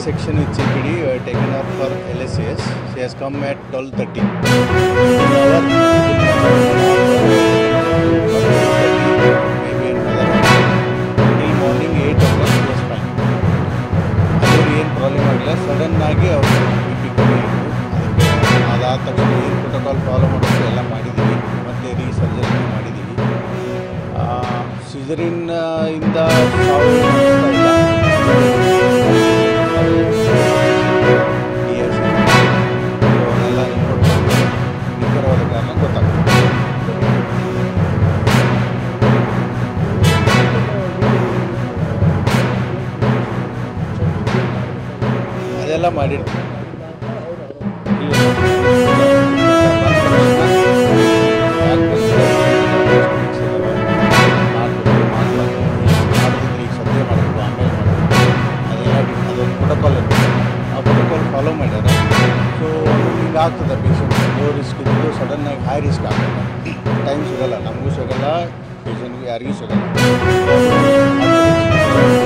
section with CPD. We have taken her for LSAS. She has come at 12:30. In our- maybe another till morning 8 o'clock she was fine. ಅದ್ರಲ್ಲಿ ಏನು problem ಆಗಿಲ್ಲ sudden ಆಗಿ ಅವರು B P ಕಮ್ಮಿ ಆಯಿತು ಅದಾದ ತಕ್ಷಣ ಏನು ಪ್ರೋಟೋಕಾಲ್ ಫಾಲೋ ಮಾಡೋದು ಎಲ್ಲ ಮಾಡಿದ್ದೀವಿ ಮತ್ತು ರೀಸರ್ಜರಿ ಮಾಡಿದ್ದೀವಿ ಸಿಜರಿನ್ ಇಂದ ಸಾವು ಅನಿಸ್ತಾ ಇಲ್ಲ ಅವನ್ನೆಲ್ಲ ರಿಪೋರ್ಟ್ ಮಾಡಿ ನಿಖರವಾದ ಕಾರಣ ಗೊತ್ತಾಗ್ತದೆ ಅದೆಲ್ಲ ಮಾಡಿರ್ತೀವಿ ಇಲ್ಲ. ಮಾಡ್ಬೇಕು, ಮಾಡ್ಬಾರ್ದು. ಮಾಡಿದ್ರೆ ಈಗ ಸದ್ಯ ಮಾಡಬೇಕು ಆಮೇಲೆ ಮಾಡಬೇಕು ಅದೆಲ್ಲ ಅದೊಂದು ಪ್ರೋಟೋಕಾಲ್ ಇರುತ್ತೆ ಆ ಪ್ರೋಟೋಕಾಲ್ ಫಾಲೋ ಮಾಡ್ಯಾರ ಸೊ ಹಿಂಗೆ ಆಗ್ತದೆ ಪೇಷಂಟ್ ಲೋ ರಿಸ್ಕ್ ಇದ್ದು ಸಡನ್ನಾಗಿ ಹೈ ರಿಸ್ಕ್ ಆಗ್ತದೆ ಟೈಮ್ ಸಿಗಲ್ಲ ನಮಗೂ ಸಿಗಲ್ಲ ಪೇಷಂಟ್ಗೂ ಯಾರಿಗೂ ಸಿಗಲ್ಲ